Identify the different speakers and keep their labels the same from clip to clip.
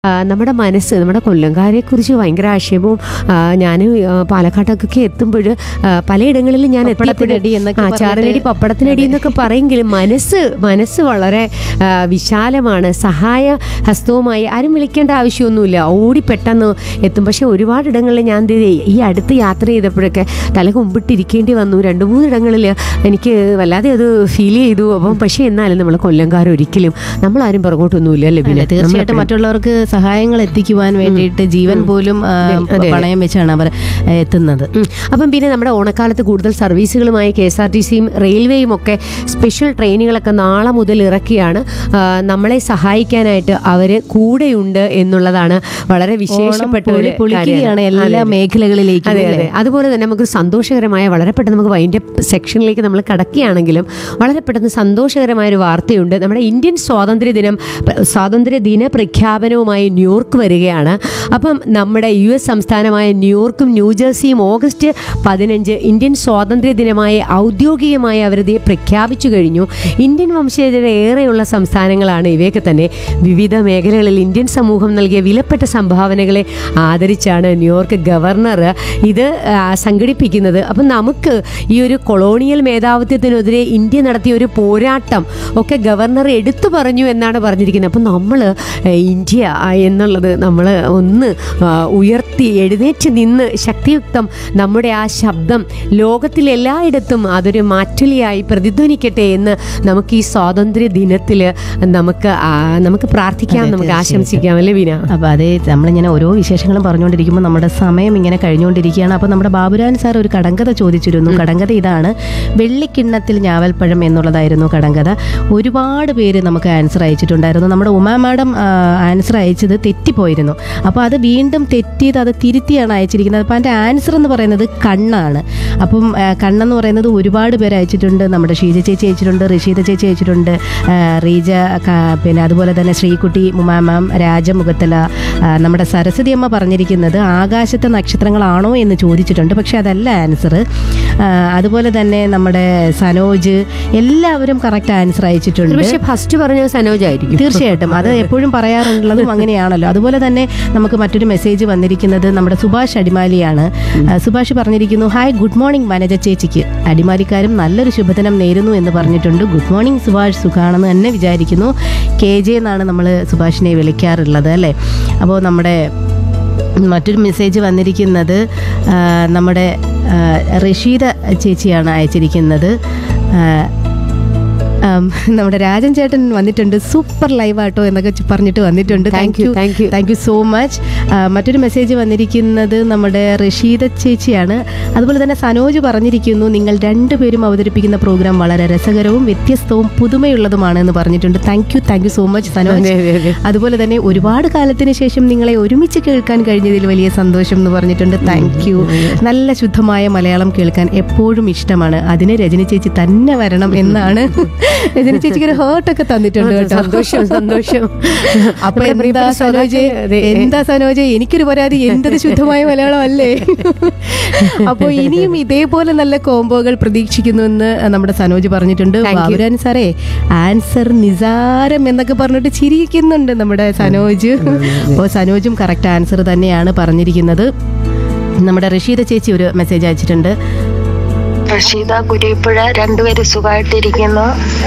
Speaker 1: ആ, നമ്മുടെ മനസ്സ് നമ്മുടെ കൊല്ലംകാരെക്കുറിച്ച് ഭയങ്കര ആക്ഷേപവും ഞാൻ പാലക്കാട്ടൊക്കെ എത്തുമ്പോൾ പലയിടങ്ങളിലും ഞാൻ
Speaker 2: പപ്പടത്തിനടി എന്നൊക്കെ
Speaker 1: ചാറിനടി
Speaker 2: പറഞ്ഞിട്ട്
Speaker 1: പപ്പടത്തിനടി എന്നൊക്കെ പറയെങ്കിലും മനസ്സ് മനസ്സ് വളരെ ആ, വിശാലമാണ് സഹായ ഹസ്തവുമായി ആരും വിളിക്കേണ്ട ആവശ്യമൊന്നുമില്ല ഓടി പെട്ടെന്ന് എത്തും പക്ഷെ ഒരുപാട് ഇടങ്ങളിൽ ഞാൻ ദേ ഈ അടുത്ത് യാത്ര ചെയ്തപ്പോഴൊക്കെ തല കുമ്പിട്ടിരിക്കേണ്ടി വന്നു രണ്ട് മൂന്നിടങ്ങളിൽ എനിക്ക് വല്ലാതെ അത് ഫീൽ ചെയ്തു അപ്പം പക്ഷേ എന്നാലും നമ്മൾ കൊല്ലംകാർ ഒരിക്കലും നമ്മളാരും പുറകോട്ടൊന്നുമില്ല അല്ലേ
Speaker 2: അല്ല,
Speaker 1: പിന്നെ
Speaker 2: തീർച്ചയായിട്ടും മറ്റുള്ളവർക്ക് സഹായങ്ങൾ എത്തിക്കുവാൻ വേണ്ടിയിട്ട് ജീവൻ പോലും ആ,
Speaker 1: അതെ.
Speaker 2: പണയം വെച്ചാണ് അവർ ആ, എത്തുന്നത്
Speaker 1: ഉം. അപ്പം പിന്നെ നമ്മുടെ ഓണക്കാലത്ത് കൂടുതൽ സർവീസുകളുമായി കെ എസ് ആർ ടി സിയും റെയിൽവേയും ഒക്കെ സ്പെഷ്യൽ ട്രെയിനുകളൊക്കെ നാളെ മുതൽ ഇറക്കിയാണ് ആ, നമ്മളെ സഹായിക്കാനായിട്ട് അവർ കൂടെയുണ്ട് എന്നുള്ളതാണ് വളരെ വിശേഷപ്പെട്ട ഒരു
Speaker 2: പൊളി- പൊളിക്കുകയാണ്
Speaker 1: കാര്യമാണ്.
Speaker 2: എല്ലാ
Speaker 1: അതെ, അതെ.
Speaker 2: മേഖലകളിലേക്കും
Speaker 1: അതെ
Speaker 2: അല്ലേ?
Speaker 1: അതെ അതുപോലെ തന്നെ നമുക്ക് സന്തോഷകരമായ വളരെ പെട്ടെന്ന് നമുക്ക് വൈൻഡ് സെക്ഷനിലേക്ക് നമ്മൾ കടക്കുകയാണെങ്കിലും വളരെ പെട്ടെന്ന് സന്തോഷകരമായ ഒരു വാർത്തയുണ്ട് നമ്മുടെ ഇന്ത്യൻ സ്വാതന്ത്ര്യ ദിനം സ്വാതന്ത്ര്യ ദിന പ്രഖ്യാപനവുമായി ന്യൂയോർക്ക് വരികയാണ് അപ്പം നമ്മുടെ യു എസ് സംസ്ഥാനമായ ന്യൂയോർക്കും ന്യൂജേഴ്സിയും ഓഗസ്റ്റ് പതിനഞ്ച് ഇന്ത്യൻ സ്വാതന്ത്ര്യ ദിനമായി ഔദ്യോഗികമായി അവരത് പ്രഖ്യാപിച്ചു കഴിഞ്ഞു ഇന്ത്യൻ വംശജര ഏറെയുള്ള സംസ്ഥാനങ്ങളാണ് ഇവയൊക്കെ തന്നെ വിവിധ മേഖലകളിൽ ഇന്ത്യൻ സമൂഹം നൽകിയ വിലപ്പെട്ട സംഭാവനകളെ ആദരിച്ചാണ് ന്യൂയോർക്ക് ഗവർണർ ഇത് ആ, സംഘടിപ്പിക്കുന്നത് അപ്പം നമുക്ക് ഈ ഒരു കൊളോണിയൽ മേധാവിത്വത്തിനെതിരെ ഇന്ത്യ നടത്തിയ ഒരു പോരാട്ടം ഒക്കെ ഗവർണർ എടുത്തു പറഞ്ഞു എന്നാണ് പറഞ്ഞിരിക്കുന്നത് അപ്പം നമ്മൾ ഇന്ത്യ ആ, എന്നുള്ളത് നമ്മൾ ഒന്ന് ആ, ഉയർത്തി എഴുന്നേറ്റ് നിന്ന് ശക്തിയുക്തം നമ്മുടെ ആ ശബ്ദം ലോകത്തിലെല്ലായിടത്തും അതൊരു മാറ്റുലിയായി പ്രതിധ്വനിക്കട്ടെ എന്ന് നമുക്ക് ഈ സ്വാതന്ത്ര്യ ദിനത്തിൽ നമുക്ക് ആ, നമുക്ക് പ്രാർത്ഥിക്കാം
Speaker 2: അതെ,
Speaker 1: നമുക്ക്
Speaker 2: തീർച്ചയായിട്ടും.
Speaker 1: ആശംസിക്കാം അല്ലേ വീന
Speaker 2: അപ്പോൾ അതേ നമ്മളിങ്ങനെ ഓരോ വിശേഷങ്ങളും പറഞ്ഞുകൊണ്ടിരിക്കുമ്പോൾ നമ്മുടെ സമയം ഇങ്ങനെ കഴിഞ്ഞുകൊണ്ടിരിക്കുകയാണ് അപ്പോൾ നമ്മുടെ ബാബുരാൻ സാർ ഒരു കടങ്കഥ ചോദിച്ചിരുന്നു കടങ്കഥ ഇതാണ് വെള്ളിക്കിണ്ണത്തിൽ ഞാവൽപ്പഴം എന്നുള്ളതായിരുന്നു കടങ്കഥ ഒരുപാട് പേര് നമുക്ക് ആൻസർ അയച്ചിട്ടുണ്ടായിരുന്നു നമ്മുടെ ഉമാ മാഡം ആൻസർ അയച്ചത് തെറ്റിപ്പോയിരുന്നു അപ്പോൾ അത് വീണ്ടും തെറ്റിയത് അത് തിരുത്തിയാണ് അയച്ചിരിക്കുന്നത് അപ്പോൾ അതിൻ്റെ ആൻസർ എന്ന് പറയുന്നത് കണ്ണാണ് അപ്പം ആ, കണ്ണെന്ന് പറയുന്നത് ഒരുപാട് പേര് അയച്ചിട്ടുണ്ട് നമ്മുടെ ഷീജ ചേച്ചി അയച്ചിട്ടുണ്ട് ഋഷീത ചേച്ചി അയച്ചിട്ടുണ്ട് ആ, റീജ ക- പിന്നെ അതുപോലെ തന്നെ ശ്രീകുട്ടി മുമാമാം രാജമുഖത്തല ആ, നമ്മുടെ സരസ്വതി അമ്മ പറഞ്ഞിരിക്കുന്നത് ആകാശത്തെ നക്ഷത്രങ്ങളാണോ എന്ന് ചോദിച്ചിട്ടുണ്ട് പക്ഷെ അതല്ല ആൻസർ അതുപോലെ തന്നെ നമ്മുടെ സനോജ് എല്ലാവരും കറക്റ്റ് ആൻസർ അയച്ചിട്ടുണ്ട്
Speaker 1: പക്ഷെ ഫസ്റ്റ് പറഞ്ഞ സനോജായിരിക്കും
Speaker 2: തീർച്ചയായിട്ടും അത് എപ്പോഴും പറയാറുള്ളതും അങ്ങനെയാണല്ലോ അതുപോലെ തന്നെ നമുക്ക് മറ്റൊരു മെസ്സേജ് വന്നിരിക്കുന്നത് നമ്മുടെ സുഭാഷ് അടിമാലിയാണ് ആ, സുഭാഷ് പറഞ്ഞിരിക്കുന്നു ഹായ് ഗുഡ് മോർണിംഗ് വനജ ചേച്ചിക്ക് അടിമാലിക്കാരും നല്ലൊരു ശുഭദിനം നേരുന്നു എന്ന് പറഞ്ഞിട്ടുണ്ട് ഗുഡ് മോർണിംഗ് സുഭാഷ് സുഖാണെന്ന് തന്നെ വിചാരിക്കുന്നു കെ ജെ എന്നാണ് നമ്മൾ സുഭാഷിനെ വിളിക്കാറുള്ളത് അല്ലേ അപ്പോൾ നമ്മുടെ മറ്റൊരു മെസ്സേജ് വന്നിരിക്കുന്നത് ആ, നമ്മുടെ ആ, റഷീദ ചേച്ചിയാണ് അയച്ചിരിക്കുന്നത് ആ, ആം, നമ്മുടെ രാജൻ ചേട്ടൻ വന്നിട്ടുണ്ട് സൂപ്പർ ലൈവ് ആട്ടോ എന്നൊക്കെ ചി- പറഞ്ഞിട്ട് വന്നിട്ടുണ്ട്
Speaker 1: Thank you, thank you.
Speaker 2: Thank you so much മറ്റൊരു മെസ്സേജ് വന്നിരിക്കുന്നത് നമ്മുടെ റഷീദ ചേച്ചിയാണ് അതുപോലെ തന്നെ സനോജ് പറഞ്ഞിരിക്കുന്നു നിങ്ങൾ രണ്ടുപേരും അവതരിപ്പിക്കുന്ന പ്രോഗ്രാം വളരെ രസകരവും വ്യത്യസ്തവും പുതുമയുള്ളതുമാണ് എന്ന് പറഞ്ഞിട്ടുണ്ട് thank you thank you so much Sanoj
Speaker 1: അതെ, അതെ, അതെ.
Speaker 2: അതുപോലെ തന്നെ ഒരുപാട് കാലത്തിന് ശേഷം നിങ്ങളെ ഒരുമിച്ച് കേൾക്കാൻ കഴിഞ്ഞതിൽ വലിയ സന്തോഷം എന്ന് പറഞ്ഞിട്ടുണ്ട് താങ്ക് യു നല്ല ശുദ്ധമായ മലയാളം കേൾക്കാൻ എപ്പോഴും ഇഷ്ടമാണ് അതിന് രജനി ചേച്ചി തന്നെ വരണം എന്നാണ് രജനി ചേച്ചിക്ക് ഒരു ഹേർട്ടൊക്കെ തന്നിട്ടുണ്ട് കേട്ടോ
Speaker 1: സന്തോഷം സന്തോഷം
Speaker 2: അപ്പൊ
Speaker 1: നമ്മുടെ
Speaker 2: എന്താ
Speaker 1: പ്രിയപ്പെട്ട
Speaker 2: സനോജ്
Speaker 1: ശ്രോതാക്കളെ, അതെ,
Speaker 2: എന്താ സനോജ് എനിക്കൊരു പരാതി എന്തൊരു ശുദ്ധമായ മലയാളം അല്ലേ അപ്പൊ ഇനിയും ഇതേപോലെ നല്ല കോംബോകൾ പ്രതീക്ഷിക്കുന്നു എന്ന് നമ്മുടെ സനോജ് പറഞ്ഞിട്ടുണ്ട്
Speaker 1: Thank you.
Speaker 2: ബാബുരാൻ സാറേ ആൻസർ നിസാരം എന്നൊക്കെ പറഞ്ഞിട്ട് ചിരിക്കുന്നുണ്ട് നമ്മുടെ സനോജ് അപ്പോൾ സനോജും കറക്റ്റ് ആൻസർ തന്നെയാണ് പറഞ്ഞിരിക്കുന്നത് നമ്മുടെ റഷീദ ചേച്ചി ഒരു മെസ്സേജ് അയച്ചിട്ടുണ്ട്
Speaker 3: റഷീദ കുരിപ്പുഴ രണ്ടുപേരും സുഖമായിട്ടിരിക്കുന്നു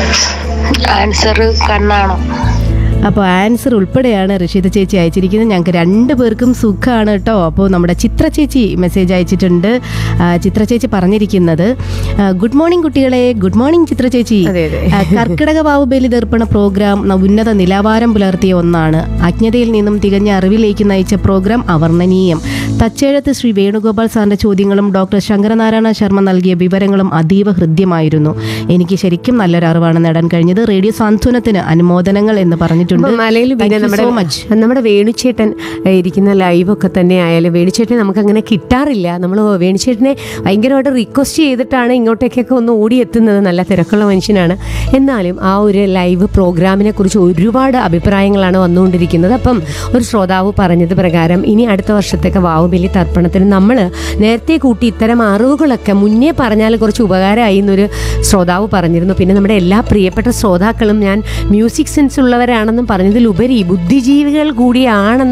Speaker 3: ആൻസർ കണ്ണാണോ
Speaker 2: അപ്പോൾ ആൻസർ ഉൾപ്പെടെയാണ് റഷീദ ചേച്ചി അയച്ചിരിക്കുന്നത് ഞങ്ങൾക്ക് രണ്ട് പേർക്കും സുഖമാണ് കേട്ടോ അപ്പോൾ നമ്മുടെ ചിത്ര ചേച്ചി മെസ്സേജ് അയച്ചിട്ടുണ്ട് ആ, ചിത്ര ചേച്ചി പറഞ്ഞിരിക്കുന്നത് ആ, ഗുഡ് മോർണിംഗ് കുട്ടികളെ ഗുഡ് മോർണിംഗ് ചിത്ര ചേച്ചി
Speaker 1: അതെ, അതെ.
Speaker 2: ആ, കർക്കിടക ബാഹുബലി ദർപ്പണ പ്രോഗ്രാം ന- ഉന്നത നിലവാരം പുലർത്തിയ ഒന്നാണ് അജ്ഞതയിൽ നിന്നും തികഞ്ഞ അറിവിലേക്ക് നയിച്ച പ്രോഗ്രാം അവർണ്ണനീയം തച്ചേഴത്ത് ശ്രീ വേണുഗോപാൽ സാറിന്റെ ചോദ്യങ്ങളും ഡോക്ടർ ശങ്കരനാരായണ ശർമ്മ നൽകിയ വിവരങ്ങളും അതീവ ഹൃദ്യമായിരുന്നു എനിക്ക് ശരിക്കും നല്ലൊരു അറിവാണ് നേടാൻ കഴിഞ്ഞത് റേഡിയോ സാന്ത്വനത്തിന് അനുമോദനങ്ങൾ എന്ന് പറഞ്ഞിട്ടുണ്ട്
Speaker 1: മലയിൽ
Speaker 2: Thank
Speaker 1: പിന്നെ
Speaker 2: you
Speaker 1: നമ്മുടെ
Speaker 2: so much.
Speaker 1: നമ്മുടെ വേണുചേട്ടൻ ഏ, ഇരിക്കുന്ന ലൈവൊക്കെ തന്നെ ആയാലും വേണുചേട്ടനെ നമുക്ക് അങ്ങനെ കിട്ടാറില്ല നമ്മൾ വേണുചേട്ടനെ ഭയങ്കരമായിട്ട് റിക്വസ്റ്റ് ചെയ്തിട്ടാണ് ഇങ്ങോട്ടേക്കൊക്കെ ഒന്ന് ഓടിയെത്തുന്നത് നല്ല തിരക്കുള്ള മനുഷ്യനാണ് എന്നാലും ആ ഒരു ലൈവ് പ്രോഗ്രാമിനെ കുറിച്ച് ഒരുപാട് അഭിപ്രായങ്ങളാണ് വന്നുകൊണ്ടിരിക്കുന്നത് അപ്പം ഒരു ശ്രോതാവ് പറഞ്ഞത് പ്രകാരം ഇനി അടുത്ത വർഷത്തേക്ക് വാവുബലി തർപ്പണത്തിന് നമ്മൾ നേരത്തെ കൂട്ടി ഇത്തരം അറിവുകളൊക്കെ മുന്നേ പറഞ്ഞാൽ കുറച്ച് ഉപകാരമായി എന്നൊരു ശ്രോതാവ് പറഞ്ഞിരുന്നു പിന്നെ നമ്മുടെ എല്ലാ പ്രിയപ്പെട്ട ശ്രോതാക്കളും ഞാൻ മ്യൂസിക് സെൻസ് ഉള്ളവരാണെന്നും പറഞ്ഞതിലുപരി ബുദ്ധിജീവികൾ കൂടിയാണെന്ന്